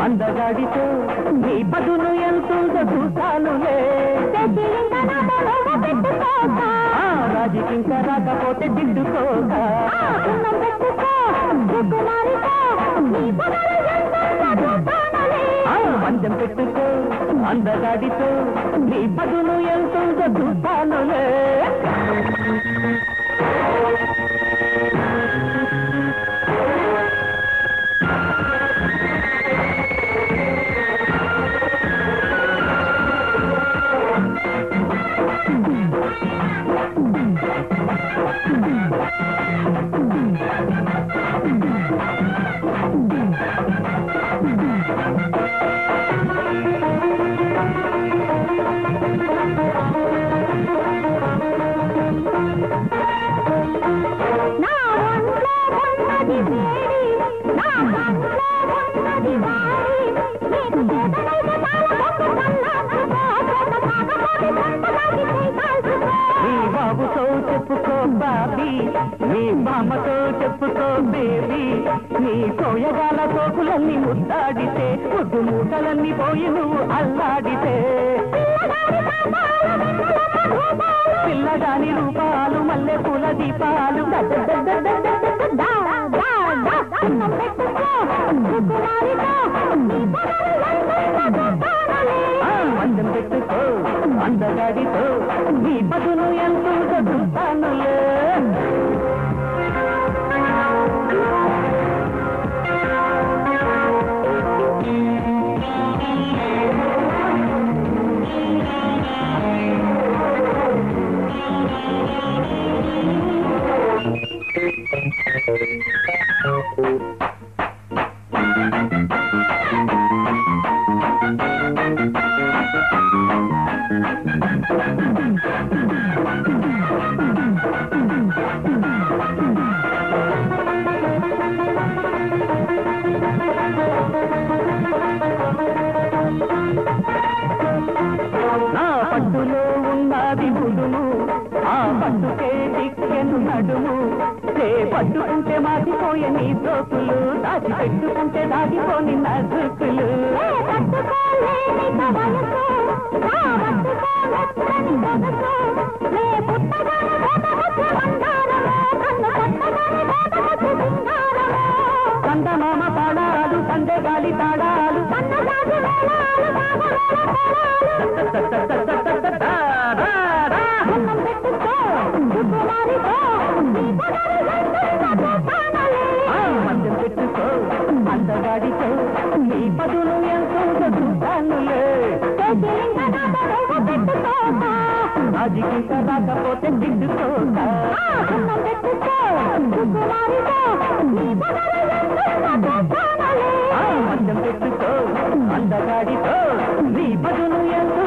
అందగాడితో నీ పదును ఎంతుందో చూస్తానులే ఆ, రాజుకింక రాకపోతే దిద్దుకోక ఆ, పంచం పెట్టుకో అందగాడితో నీ పదును ఎంతుందో చూస్తానులే నా ఒంట్లో ఉన్నది వేడి నా మనసులో ఉన్నది వాడి నీకు చేతనైతే తాళ పొంగు కన్నా కాకపోతే సంతలాగి చేయి కాల్చుకో నీ బాబుతో చెప్పుకో బాబీ నీ బామ్మతో చెప్పుకో బేబీ నీ కోయగాల కోకులన్నీ ముద్దాడితే ముద్దు మూటలన్నీ పోయి నువ్వు అల్లాడితే పిల్లగాని రూపాలు మల్లె పూల దీపాలు దా దా దా అన్నం పెట్టుకో సుకుమారితో నీ పదవి ఆ, మందం పెట్టుకో అందగాడితో నీ బదులు ఎంతో చూస్తానులే నా పట్టులో ఉన్నది గుడుము ఆ పట్టుకే దిక్కెను నడుము చే పట్టుకుంటే మాసిపోయే నీ దోకులు దాచి పెట్టుకుంటే దాగిపోని నదుకులు తట్టుకోలేని వయసు నా పట్టుకోవచ్చని సొగసు నే పుట్టగానే మోతవచ్చు మందారము కన్ను పట్టగానే మోతవచ్చు సింగారము కందమామ తాళాలు సందెగాలి తాళాలు సన్నజాజి మేళాలు సాగరాల అన్నం పెట్టుకో సుకుమారితో నీ పదవి ఎంతో చూస్తానలే ఆ, మందం పెట్టుకో అందగాడితో నీ పదులు ఎంతో చూస్తానులే రాజకీయ రాకపోతే దిద్దుకోక అన్నం పెట్టుకో సుకుమారితో నీ పదవి ఎంతో చూస్తానలే ఆ, మందం పెట్టుకో అందగాడితో నీ పదులు ఎంతో